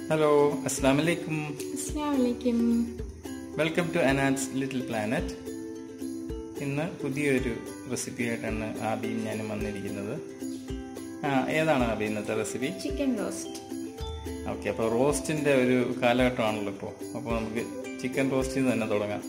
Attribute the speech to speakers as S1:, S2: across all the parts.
S1: Hello അസ്സാം വലൈക്കും
S2: അസ്ലാമലൈക്കും
S1: വെൽക്കം ടു അനാറ്റ്സ് ലിറ്റിൽ പ്ലാനറ്റ് ഇന്ന് പുതിയൊരു റെസിപ്പി ആയിട്ടാണ് ആബിയും ഞാനും വന്നിരിക്കുന്നത് ആ ഏതാണ് ആബി ഇന്നത്തെ റെസിപ്പി
S2: ചിക്കൻ റോസ്റ്റ്
S1: ഓക്കെ അപ്പോൾ റോസ്റ്റിൻ്റെ ഒരു കാലഘട്ടമാണല്ലോ ഇപ്പോൾ അപ്പോൾ നമുക്ക് ചിക്കൻ റോസ്റ്റിൽ നിന്ന് തന്നെ തുടങ്ങാം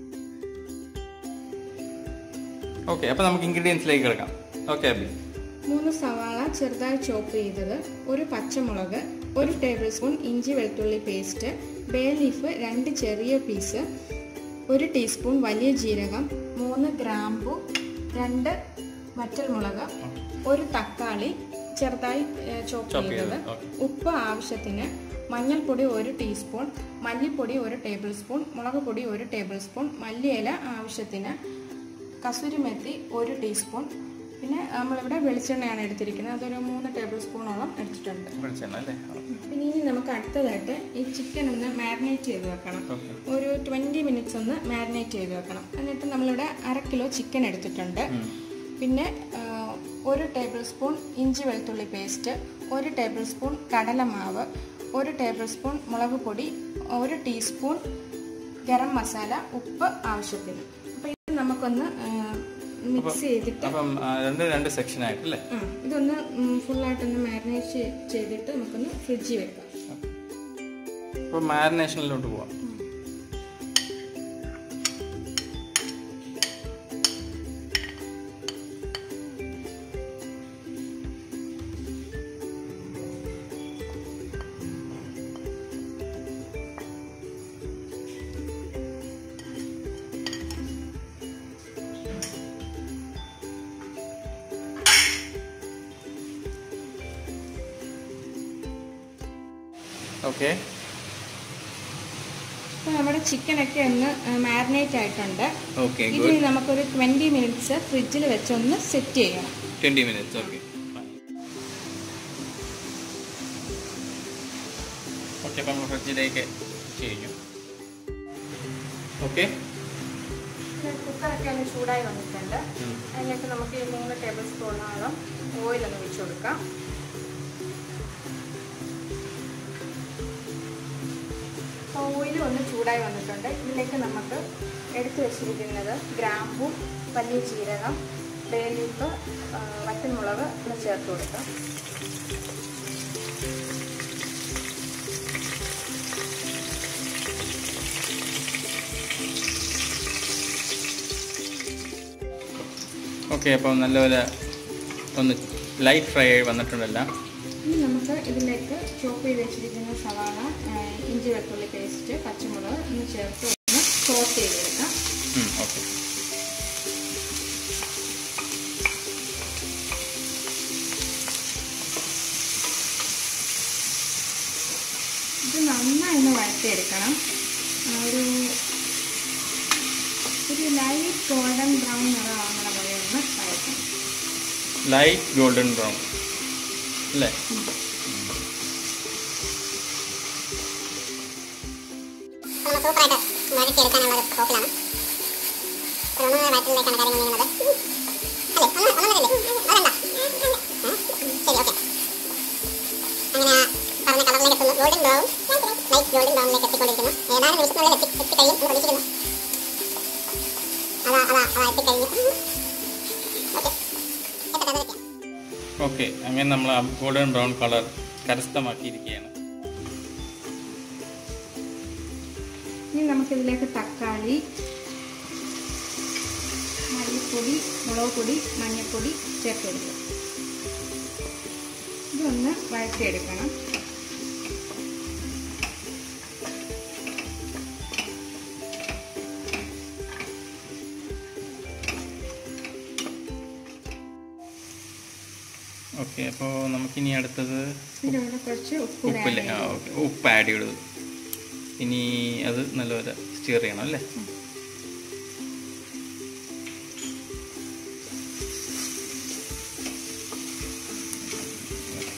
S1: ഓക്കെ അപ്പോൾ നമുക്ക് ഇൻഗ്രീഡിയൻസിലേക്ക് കിടക്കാം ഓക്കെ ആബി
S2: മൂന്ന് സവാള ചെറുതായി ചോപ്പ് ചെയ്തത് ഒരു പച്ചമുളക് ഒരു ടേബിൾ സ്പൂൺ ഇഞ്ചി വെളുത്തുള്ളി പേസ്റ്റ് ബേ ലീഫ് രണ്ട് ചെറിയ പീസ് ഒരു ടീസ്പൂൺ വലിയ ജീരകം മൂന്ന് ഗ്രാമ്പു രണ്ട് വറ്റൽമുളക് ഒരു തക്കാളി ചെറുതായി ചോപ്പ്
S1: Chop
S2: ചെയ്തത്
S1: ചെയ്തത്, okay.
S2: ഉപ്പ് ആവശ്യത്തിന് മഞ്ഞൾപ്പൊടി ഒരു ടീസ്പൂൺ മല്ലിപ്പൊടി ഒരു ടേബിൾ സ്പൂൺ മുളക് പൊടി ഒരു ടേബിൾ സ്പൂൺ മല്ലിയില ആവശ്യത്തിന് കസൂരി മെത്തി ഒരു ടീസ്പൂൺ പിന്നെ നമ്മളിവിടെ വെളിച്ചെണ്ണയാണ് എടുത്തിരിക്കുന്നത് അതൊരു മൂന്ന് ടേബിൾ സ്പൂണോളം എടുത്തിട്ടുണ്ട്
S1: വെളിച്ചെണ്ണ അല്ലേ
S2: പിന്നെ ഇനി നമുക്ക് അടുത്തതായിട്ട് ഈ ചിക്കൻ ഒന്ന് മാരിനേറ്റ് ചെയ്ത് വെക്കണം
S1: ഓക്കെ
S2: ഒരു ട്വൻറ്റി മിനിറ്റ്സ് ഒന്ന് മാരിനേറ്റ് ചെയ്ത് വെക്കണം എന്നിട്ട് നമ്മളിവിടെ അര കിലോ ചിക്കൻ എടുത്തിട്ടുണ്ട് പിന്നെ ആ, ഒരു ടേബിൾ സ്പൂൺ ഇഞ്ചി വെളുത്തുള്ളി പേസ്റ്റ് ഒരു ടേബിൾ സ്പൂൺ കടലമാവ് ഒരു ടേബിൾ സ്പൂൺ മുളക് പൊടി ഒരു ടീസ്പൂൺ ഗരം മസാല ഉപ്പ് ആവശ്യത്തിന് അപ്പോൾ ഇത് നമുക്കൊന്ന് മിക്സ് ചെയ്തിട്ട്
S1: അപ്പം ആ, രണ്ട് രണ്ട് സെക്ഷനായിട്ട് അല്ലേ
S2: ആ ഇതൊന്ന് ഫുള്ളായിട്ടൊന്ന് മാരിനേറ്റ് ചെയ്തിട്ട് നമുക്കൊന്ന് ഫ്രിഡ്ജിൽ വെക്കാം
S1: അപ്പോൾ മാരിനേഷനിലോട്ട് പോവാം ഓക്കെ
S2: അപ്പോൾ നമ്മുടെ ചിക്കനൊക്കെ ഒന്ന് മാരിനേറ്റ് ആയിട്ടുണ്ട്
S1: ഓക്കെ
S2: ഇത്
S1: ഗുഡ്
S2: നമുക്കൊരു ട്വൻറ്റി മിനിറ്റ്സ് ഫ്രിഡ്ജിൽ വെച്ചൊന്ന് സെറ്റ് ചെയ്യണം
S1: ട്വൻറ്റി മിനിറ്റ്സ് ഓക്കെ ഓക്കെ അപ്പം നമ്മൾ ഫ്രിഡ്ജിലേക്ക് കഴിഞ്ഞു ഓക്കെ
S2: കുക്കറൊക്കെ ഒന്ന് ചൂടായി വന്നിട്ടുണ്ട് അതിലേക്ക് നമുക്ക് ഈ മൂന്ന് ടേബിൾ സ്പൂണോളം ഓയിലൊന്ന് ഒഴിച്ചു കൊടുക്കാം ഓയിൽ ഒന്ന് ചൂടായി വന്നിട്ടുണ്ട് ഇതിലേക്ക് നമുക്ക് എടുത്തു വെച്ചിരിക്കുന്നത് ഗ്രാമ്പു വലിയ ജീരകം ബേലീഫ് വറ്റൻമുളക് ഒന്ന് ചേർത്ത് കൊടുക്കാം
S1: ഓക്കെ അപ്പം നല്ലപോലെ ഒന്ന് ലൈറ്റ് ഫ്രൈ ആയി വന്നിട്ടുണ്ടല്ല
S2: ഇനി നമുക്ക് ഇതിലേക്ക് ചോപ്പ് ചെയ്ത് വെച്ചിരിക്കുന്ന സവാള ആ, ഇഞ്ചി വെളുത്തുള്ളി പേസ്റ്റ് പച്ചമുളക് ഒന്ന് ചേർത്ത് ഒന്ന് സോസ് ചെയ്തെടുക്കാം
S1: ഓക്കെ
S2: ഇത് നന്നായി ഒന്ന് വഴറ്റിയെടുക്കണം ആ, ഒരു ഒരു ലൈറ്റ് ഗോൾഡൻ ബ്രൗൺ നിറമാകുന്ന പോലെ ഒന്ന് വഴറ്റണം
S1: ലൈറ്റ് ഗോൾഡൻ ബ്രൗൺ അല്ലേ
S3: നമ്മൾ സൂപ്പറായിട്ട് വരച്ചെടുക്കാനുള്ള ഒരു സ്കോപ്പിലാണ് ഒരു ഒന്നര വയറ്റിലേക്കാണ് കാര്യങ്ങൾ നീങ്ങുന്നത് അല്ലേ ഒന്ന് ഒന്നരല്ലേ അതല്ല ശരി ഓക്കെ അങ്ങനെ പറഞ്ഞ കളറിലേക്ക് എത്തുന്നു ഗോൾഡൻ ബ്രൗൺ ലൈറ്റ് ഗോൾഡൻ ബ്രൗണിലേക്ക് എത്തിക്കൊണ്ടിരിക്കുന്നു ഏതാനും നിമിഷത്തിനുള്ളിൽ എത്തി എത്തിക്കഴിയും എന്ന് പ്രതീക്ഷിക്കുന്നു അതാ അതാ അതാ എത്തിക്കഴിഞ്ഞു ഓക്കെ എത്തട്ടെ അത് വെക്കാം
S1: ഓക്കെ അങ്ങനെ നമ്മൾ ആ ഗോൾഡൻ ബ്രൗൺ കളർ കരസ്ഥമാക്കിയിരിക്കുകയാണ്
S2: ഇനി നമുക്കിതിലേക്ക് തക്കാളി മല്ലിപ്പൊടി മുളക് പൊടി മഞ്ഞൾപ്പൊടി ചേർത്ത് കൊടുക്കാം ഇതൊന്ന് വഴറ്റിയെടുക്കണം
S1: ഓക്കെ അപ്പോൾ നമുക്കിനി അടുത്തത്
S2: ഇതിൻ്റെ കൂടെ കുറച്ച് ഉപ്പ് കൂടെ
S1: ഉപ്പില്ലേ
S2: add
S1: ആ
S2: ചെയ്ത്
S1: ഓക്കെ ഉപ്പ് ആഡ് ചെയ്തത് ഇനി അത് നല്ലപോലെ സ്റ്റിയർ ചെയ്യണം അല്ലേ ഓക്കെ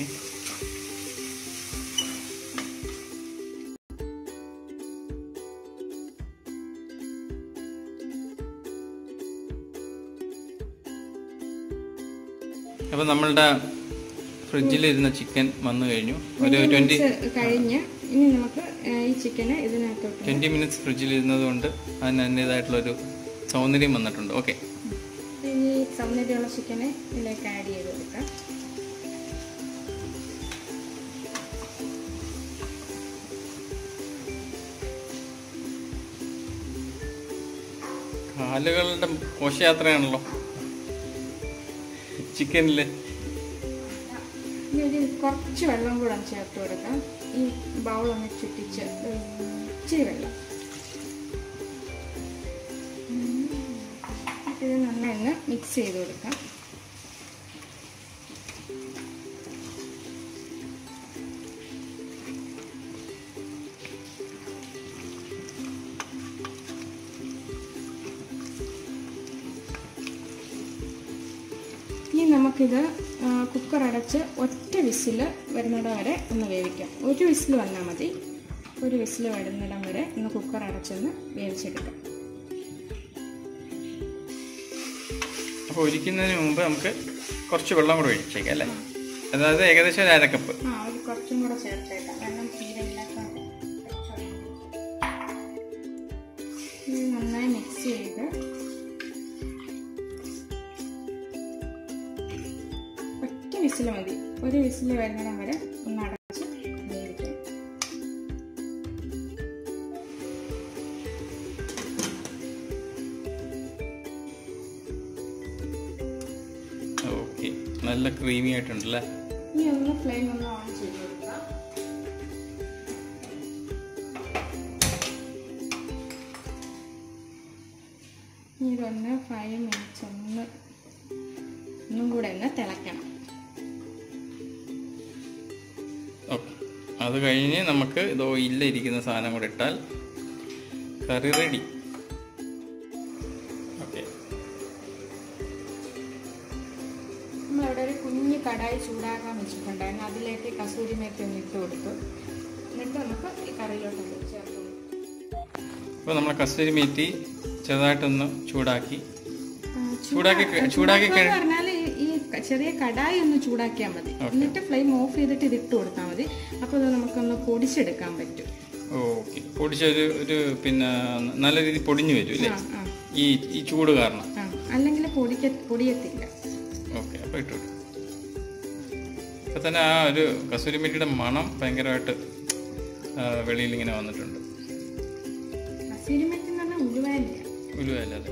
S1: അപ്പോൾ നമ്മളുടെ ഫ്രിഡ്ജിലിരുന്ന ചിക്കൻ വന്നു കഴിഞ്ഞു ഒരു ട്വൻറ്റി
S2: മിനിറ്റ്സ് കഴിഞ്ഞ് ഇനി നമുക്ക് ആ, ഈ ചിക്കന് ഇതിനകത്തോട്ട്
S1: ട്വൻറ്റി മിനിറ്റ്സ് ഫ്രിഡ്ജിലിരുന്നത് കൊണ്ട് അതിന് അതിൻ്റേതായിട്ടുള്ളൊരു സൗന്ദര്യം വന്നിട്ടുണ്ട് ഓക്കെ
S2: ഇനി സൗന്ദര്യമുള്ള ചിക്കനെ ഇതിലേക്ക് ആഡ് ചെയ്ത് കൊടുക്കാം
S1: കാലുകളുടെ ഘോഷയാത്രയാണല്ലോ ചിക്കനിൽ
S2: ഇനി ഒരു കുറച്ച് വെള്ളം കൂടെ ഒന്ന് ചേർത്ത് കൊടുക്കാം ഈ ബൗൾ ഒന്ന് ചുറ്റിച്ച് ഉം, ഇച്ചിരി വെള്ളം ഉം. ഇത് നന്നായി ഒന്ന് മിക്സ് ചെയ്ത് കൊടുക്കാം ഇനി നമുക്കിത് ആ, കുക്കർ അടച്ച് ഒറ്റ വിസിൽ വരുന്നിടം വരെ ഒന്ന് വേവിക്കാം ഒരു വിസിൽ വന്നാൽ മതി ഒരു വിസിൽ വരുന്നിടം വരെ ഒന്ന് കുക്കർ അടച്ചൊന്ന് വേവിച്ചെടുക്കാം
S1: അപ്പോൾ ഒരിക്കുന്നതിന് മുമ്പ് നമുക്ക് കുറച്ച് വെള്ളം കൂടെ ഒഴിച്ചേക്കാം അല്ലേ അതായത് ഏകദേശം ഒരു അരക്കപ്പ്
S2: ആ ഒരു കുറച്ചും കൂടെ ചേർത്തേക്കാം വെള്ളം തീരെ ഇല്ലാത്തതുകൊണ്ട് കുറച്ച് വെള്ളം. ഇത് നന്നായി മിക്സ് ചെയ്ത് ഒറ്റ വിസിൽ മതി ഒരു വിസിൽ വരുന്നിടം വരെ ഒന്ന് അടച്ച് വേവിക്കാം
S1: ഓക്കെ നല്ല ക്രീമി ആയിട്ടുണ്ടല്ലേ
S2: ഇനി ഒന്ന് ഫ്ലെയിം ഒന്ന് ഓൺ ചെയ്ത് കൊടുക്കാം ഇനി ഇതൊന്ന് ഫൈവ് മിനിറ്റ്സ് ഒന്ന് ഒന്നും കൂടെ ഒന്ന് തിളയ്ക്കണം
S1: ഓക്കെ അത് കഴിഞ്ഞ് നമുക്ക് ഇത് ഓയിലിരിക്കുന്ന സാധനം കൂടെ ഇട്ടാൽ കറി റെഡി ഓക്കെ
S2: നമ്മളവിടെ ഒരു കുഞ്ഞ് കടായി ചൂടാക്കാൻ വെച്ചിട്ടുണ്ടായിരുന്നു അതിലേക്ക് കസൂരി മേത്തി ഒന്ന് ഇട്ട് കൊടുത്തു എന്നിട്ട് നമുക്ക് ഈ കറിയിലോട്ട് ഒന്ന് ചേർത്ത് കൊടുക്കാം
S1: അപ്പോൾ നമ്മൾ കസ്തൂരി മേത്തി ചെറുതായിട്ടൊന്ന് ചൂടാക്കി
S2: ആ,
S1: ചൂടാക്കി
S2: ചൂടാ-
S1: കഴി- ചൂടാക്കി
S2: ചൂടാക്കുക എന്ന്
S1: കഴി-
S2: പറഞ്ഞാൽ ഈ ക- ചെറിയ കടായി ഒന്ന് ചൂടാക്കിയാൽ മതി എന്നിട്ട് ഫ്ലെയിം ഓഫ് ചെയ്തിട്ട് ഇത് ഇട്ട് കൊടുത്താൽ മതി അപ്പോൾ അത് നമുക്കൊന്ന് പൊടിച്ചെടുക്കാൻ പറ്റും
S1: ഓക്കെ പൊടിച്ചൊരു ഒരു പിന്നെ നല്ല രീതിയിൽ പൊടിഞ്ഞു വരും അല്ലേ
S2: ആ ആ
S1: ഈ ഈ ചൂട് കാരണം
S2: ആ അല്ലെങ്കിൽ പൊടിക്ക പൊടിയത്തില്ല
S1: ഓക്കെ അപ്പോൾ ഇട്ടു ഇപ്പം തന്നെ ആ ഒരു കസൂരി മേത്തിയുടെ മണം ഭയങ്കരമായിട്ട് വെളിയിൽ ഇങ്ങനെ വന്നിട്ടുണ്ട്
S2: കസൂരിമേത്തി എന്ന് പറഞ്ഞാൽ ഉലുവാനില്ല
S1: ഉലുവല്ലേ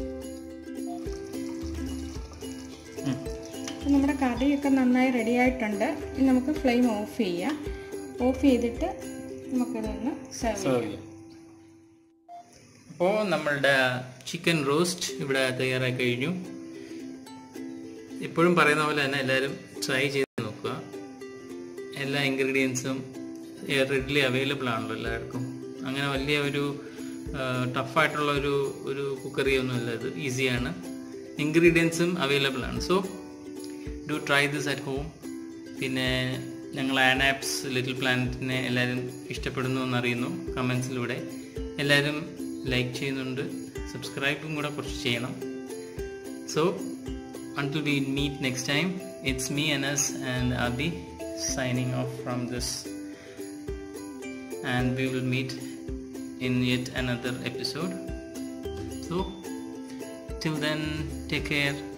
S2: അപ്പോൾ നമ്മുടെ കറിയൊക്കെ നന്നായി റെഡി ആയിട്ടുണ്ട് ഇനി നമുക്ക് ഫ്ലെയിം ഓഫ് ചെയ്യാം ഓഫ് ചെയ്തിട്ട് നമുക്കിതൊന്ന് സെർവ് ചെയ്യാം
S1: സെർവ് ചെയ്യാം അപ്പോൾ നമ്മളുടെ ചിക്കൻ റോസ്റ്റ് ഇവിടെ തയ്യാറായി കഴിഞ്ഞു ഇപ്പോഴും പറയുന്ന പോലെ തന്നെ എല്ലാവരും ട്രൈ ചെയ്ത് നോക്കുക എല്ലാ ഇൻഗ്രീഡിയൻസും റെഡിലി അവൈലബിൾ ആണല്ലോ എല്ലാവർക്കും അങ്ങനെ വലിയ ഒരു ടഫായിട്ടുള്ള ഒരു ഒരു കുക്കറി ഒന്നുമല്ല ഇത് ഈസിയാണ് ഇൻഗ്രീഡിയൻസും അവൈലബിൾ ആണ് so do try this at home പിന്നെ ഞങ്ങൾ ആനാപ്സ് ലിറ്റിൽ പ്ലാനറ്റിനെ എല്ലാവരും ഇഷ്ടപ്പെടുന്നു എന്നറിയുന്നു കമൻസിലൂടെ എല്ലാവരും ലൈക്ക് ചെയ്യുന്നുണ്ട് സബ്സ്ക്രൈബും കൂടെ കുറച്ച് ചെയ്യണം so until we meet next time it's me anas and abhi signing off from this and we will meet in yet another episode so till then take care